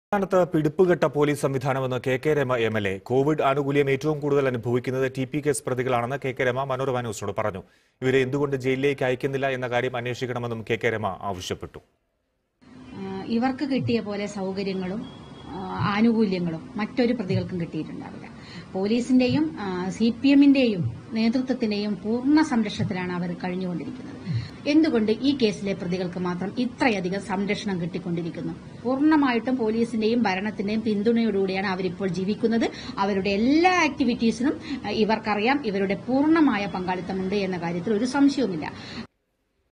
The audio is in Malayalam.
സംസ്ഥാനത്ത് പിടിപ്പുകെട്ട പോലീസ് സംവിധാനമെന്ന് K K Rama M L A covid ആനുകൂല്യം ഏറ്റവും കൂടുതൽ അനുഭവിക്കുന്നത് ടി പി കേസ് പ്രതികളാണെന്ന് കെ കെ രമ മനോരമ ന്യൂസിനോട് പറഞ്ഞു ഇവരെ എന്തുകൊണ്ട് ജയിലിലേക്ക് അയക്കുന്നില്ല എന്ന കാര്യം അന്വേഷിക്കണമെന്നും കെ കെ രമ ആവശ്യപ്പെട്ടു ആ, ഇവർക്ക് കിട്ടിയ പോലെ സൗകര്യങ്ങളും ആ, ആനുകൂല്യങ്ങളും മറ്റൊരു പ്രതികൾക്കും കിട്ടിയിട്ടുണ്ടാവില്ല പോലീസിന്റെയും സി പി എമ്മിന്റെയും നേതൃത്വത്തിന്റെയും പൂർണ്ണ സംരക്ഷണത്തിലാണ് അവർ കഴിഞ്ഞുകൊണ്ടിരിക്കുന്നത് എന്തുകൊണ്ട് ഈ കേസിലെ പ്രതികൾക്ക് മാത്രം ഇത്രയധികം സംരക്ഷണം കിട്ടിക്കൊണ്ടിരിക്കുന്നു പൂർണ്ണമായിട്ടും പോലീസിന്റെയും ഭരണത്തിന്റെയും പിന്തുണയോടുകൂടിയാണ് അവരിപ്പോൾ ജീവിക്കുന്നത് അവരുടെ എല്ലാ ആക്ടിവിറ്റീസിനും ആ, ഇവർക്കറിയാം ഇവരുടെ പൂർണ്ണമായ പങ്കാളിത്തമുണ്ട് എന്ന കാര്യത്തിൽ ഒരു സംശയവുമില്ല